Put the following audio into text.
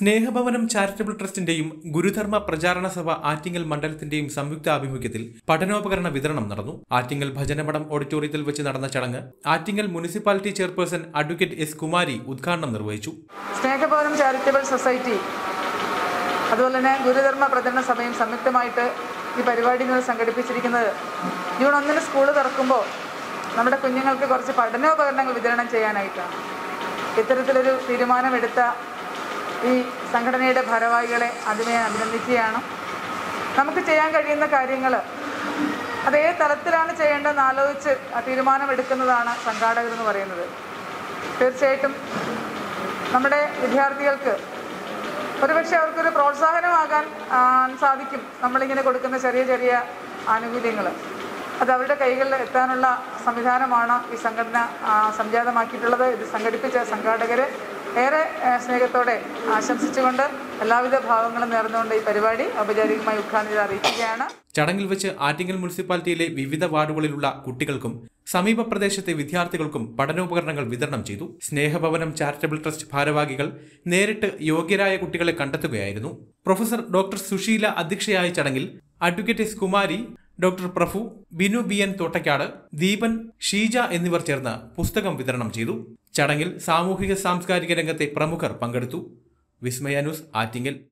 സ്നേഹഭവനം charitable ട്രസ്റ്റിന്റെയും Gurudharma പ്രചാരണ സഭ ആറ്റിങ്ങൽ മണ്ഡലത്തിന്റെയും സംയുക്ത ആഭിമുഖ്യത്തിൽ പഠനോപകരണ വിതരണം നടന്നു ആറ്റിങ്ങൽ ഭജനമഠം ഓഡിറ്റോറിയത്തിൽ വെച്ച് നടന്ന ചടങ്ങ് Attingal municipality chairperson advocate S Kumari ഉദ്ഘാടനം നിർവഹിച്ചു സ്നേഹഭവനം ചാരിറ്റബിൾ സൊസൈറ്റി അതുപോലെ തന്നെ ഗുരുധർമ്മ പ്രചരണ സഭയും സംയുക്തമായിട്ട് ഈ പരിപാടി ഇന്ന് സംഘടിപ്പിച്ചിരിക്കുന്നത് ജൂൺ ഒന്നിന് സ്കൂൾ തുറക്കുമ്പോൾ നമ്മുടെ കുഞ്ഞുങ്ങൾക്ക് കുറച്ച് പഠനോപകരണങ്ങൾ വിതരണം ചെയ്യാനായിട്ടാണ് ഇത്തരത്തിലൊരു തീരുമാനമെടുത്ത ഈ സംഘടനയുടെ ഭാരവാഹികളെ ആദ്യമേ അഭിനന്ദിക്കുകയാണ് നമുക്ക് ചെയ്യാൻ കഴിയുന്ന കാര്യങ്ങൾ അത് ഏത് തലത്തിലാണ് ചെയ്യേണ്ടതെന്ന് ആലോചിച്ച് ആ തീരുമാനമെടുക്കുന്നതാണ് സംഘാടകർ എന്ന് പറയുന്നത് തീർച്ചയായിട്ടും നമ്മുടെ വിദ്യാർത്ഥികൾക്ക് ഒരുപക്ഷെ അവർക്കൊരു പ്രോത്സാഹനമാകാൻ ആ, സാധിക്കും നമ്മളിങ്ങനെ കൊടുക്കുന്ന ചെറിയ ചെറിയ ആനുകൂല്യങ്ങൾ അത് അവരുടെ കൈകളിൽ എത്താനുള്ള സംവിധാനമാണ് ഈ സംഘടന ആ, സംജാതമാക്കിയിട്ടുള്ളത് ഇത് സംഘടിപ്പിച്ച സംഘാടകർ ഏറെ ആ, സ്നേഹത്തോടെ ആശംസിച്ചുകൊണ്ട് എല്ലാവിധ ഭാവങ്ങളും നേർന്നുകൊണ്ട് ഈ പരിപാടി ഔപചാരികമായി ഉദ്ഘാടനം ചെയ്ത് അറിയിക്കുകയാണ് ചടങ്ങിൽ വെച്ച് ആറ്റിങ്ങൽ മുനിസിപ്പാലിറ്റിയിലെ വിവിധ വാർഡുകളിലുള്ള കുട്ടികൾക്കും സമീപ പ്രദേശത്തെ വിദ്യാർത്ഥികൾക്കും പഠനോപകരണങ്ങൾ വിതരണം ചെയ്തു സ്നേഹഭവനം ചാരിറ്റബിൾ ട്രസ്റ്റ് ഭാരവാഹികൾ നേരിട്ട് യോഗ്യരായ കുട്ടികളെ കണ്ടെത്തുകയായിരുന്നു പ്രൊഫസർ ഡോക്ടർ സുശീല അധ്യക്ഷയായ ചടങ്ങിൽ advocate S Kumari doctor Prabhu Binu B N Thottakkad Deepan Sheeja എന്നിവർ ചേർന്ന് പുസ്തകം വിതരണം ചെയ്തു ചടങ്ങിൽ സാമൂഹിക സാംസ്കാരിക രംഗത്തെ പ്രമുഖർ പങ്കെടുത്തു വിസ്മയ ന്യൂസ് ആറ്റിങ്ങൽ